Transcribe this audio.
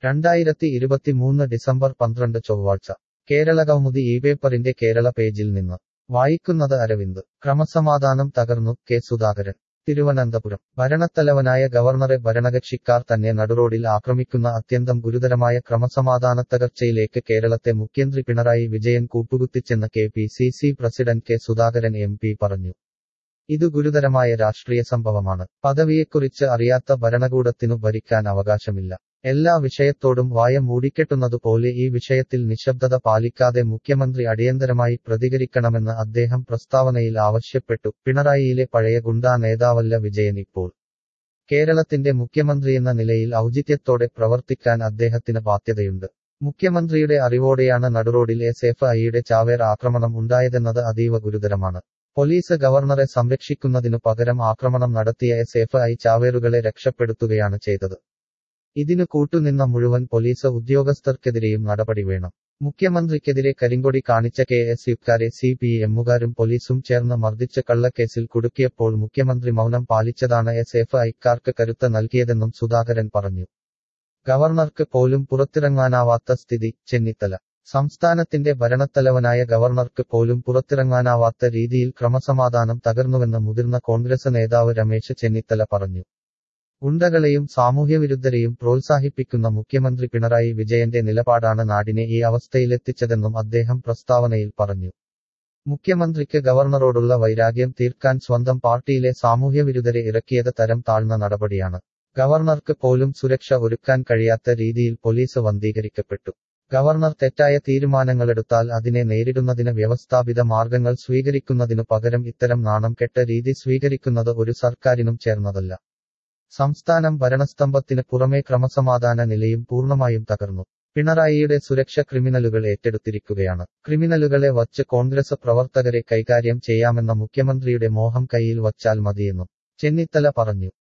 രണ്ടായിരത്തി ഇരുപത്തിമൂന്ന് ഡിസംബർ പന്ത്രണ്ട് ചൊവ്വാഴ്ച കേരള കൗമുദി ഈ പേപ്പറിന്റെ കേരള പേജിൽ നിന്ന് വായിക്കുന്നത് അരവിന്ദ് ക്രമസമാധാനം തകർന്നു കെ സുധാകരൻ തിരുവനന്തപുരം ഭരണത്തലവനായ ഗവർണറെ ഭരണകക്ഷിക്കാർ തന്നെ നടുറോഡിൽ ആക്രമിക്കുന്ന അത്യന്തം ഗുരുതരമായ ക്രമസമാധാനത്തകർച്ചയിലേക്ക് കേരളത്തെ മുഖ്യമന്ത്രി പിണറായി വിജയൻ കൂപ്പുകുത്തിച്ചെന്ന് K P C C president K Sudhakaran M P പറഞ്ഞു ഇത് ഗുരുതരമായ രാഷ്ട്രീയ സംഭവമാണ് പദവിയെക്കുറിച്ച് അറിയാത്ത ഭരണകൂടത്തിനു ഭരിക്കാൻ അവകാശമില്ല എല്ലാ വിഷയത്തോടും വായ മൂടിക്കെട്ടുന്നതുപോലെ ഈ വിഷയത്തിൽ നിശബ്ദത പാലിക്കാതെ മുഖ്യമന്ത്രി അടിയന്തരമായി പ്രതികരിക്കണമെന്ന് അദ്ദേഹം പ്രസ്താവനയിൽ ആവശ്യപ്പെട്ടു പിണറായിയിലെ പഴയ ഗുണ്ടാ നേതാവല്ല വിജയൻ ഇപ്പോൾ കേരളത്തിന്റെ മുഖ്യമന്ത്രിയെന്ന നിലയിൽ ഔചിത്യത്തോടെ പ്രവർത്തിക്കാൻ അദ്ദേഹത്തിന് ബാധ്യതയുണ്ട് മുഖ്യമന്ത്രിയുടെ അറിവോടെയാണ് നടുറോഡിൽ എസ് എഫ് ഐയുടെ ചാവേർ ആക്രമണം ഉണ്ടായതെന്നത് അതീവ ഗുരുതരമാണ് പോലീസ് ഗവർണറെ സംരക്ഷിക്കുന്നതിനു പകരം ആക്രമണം നടത്തിയ എസ് എഫ് ഐ ചാവേറുകളെ രക്ഷപ്പെടുത്തുകയാണ് ചെയ്തത് ഇതിനു കൂട്ടുനിന്ന മുഴുവൻ പോലീസ് ഉദ്യോഗസ്ഥർക്കെതിരെയും നടപടി വേണം മുഖ്യമന്ത്രിക്കെതിരെ കരിങ്കൊടി കാണിച്ച കെ എസ് യുക്കാരെ സി പി എമ്മുകാരും പോലീസും ചേർന്ന് മർദ്ദിച്ച കള്ളക്കേസിൽ കുടുക്കിയപ്പോൾ മുഖ്യമന്ത്രി മൗനം പാലിച്ചതാണ് എസ് എഫ് ഐക്കാർക്ക് കരുത്ത് നൽകിയതെന്നും സുധാകരൻ പറഞ്ഞു ഗവർണർക്ക് പോലും പുറത്തിറങ്ങാനാവാത്ത സ്ഥിതി ചെന്നിത്തല സംസ്ഥാനത്തിന്റെ ഭരണത്തലവനായ ഗവർണർക്ക് പോലും പുറത്തിറങ്ങാനാവാത്ത രീതിയിൽ ക്രമസമാധാനം തകർന്നുവെന്ന് മുതിർന്ന കോൺഗ്രസ് നേതാവ് രമേശ് ചെന്നിത്തല പറഞ്ഞു ഗുണ്ടകളെയും സാമൂഹ്യവിരുദ്ധരെയും പ്രോത്സാഹിപ്പിക്കുന്ന മുഖ്യമന്ത്രി പിണറായി വിജയന്റെ നിലപാടാണ് നാടിനെ ഈ അവസ്ഥയിലെത്തിച്ചതെന്നും അദ്ദേഹം പ്രസ്താവനയിൽ പറഞ്ഞു മുഖ്യമന്ത്രിക്ക് ഗവർണറോടുള്ള വൈരാഗ്യം തീർക്കാൻ സ്വന്തം പാർട്ടിയിലെ സാമൂഹ്യവിരുദ്ധരെ ഇറക്കിയത് തരം താഴ്ന്ന നടപടിയാണ് ഗവർണർക്ക് പോലും സുരക്ഷ ഒരുക്കാൻ കഴിയാത്ത രീതിയിൽ പോലീസ് വന്ധീകരിക്കപ്പെട്ടു ഗവർണർ തെറ്റായ തീരുമാനങ്ങളെടുത്താൽ അതിനെ നേരിടുന്നതിന് വ്യവസ്ഥാപിത മാർഗങ്ങൾ സ്വീകരിക്കുന്നതിനു പകരം ഇത്തരം നാണം കെട്ട രീതി സ്വീകരിക്കുന്നത് ഒരു സർക്കാരിനും ചേർന്നതല്ല സംസ്ഥാനം ഭരണസ്തംഭത്തിന് പുറമെ ക്രമസമാധാന നിലയും പൂർണ്ണമായും തകർന്നു പിണറായിയുടെ സുരക്ഷ ക്രിമിനലുകൾ ഏറ്റെടുത്തിരിക്കുകയാണ് ക്രിമിനലുകളെ വച്ച് കോൺഗ്രസ് പ്രവർത്തകരെ കൈകാര്യം ചെയ്യാമെന്ന മുഖ്യമന്ത്രിയുടെ മോഹം കയ്യിൽ വച്ചാൽ മതിയെന്നും ചെന്നിത്തല പറഞ്ഞു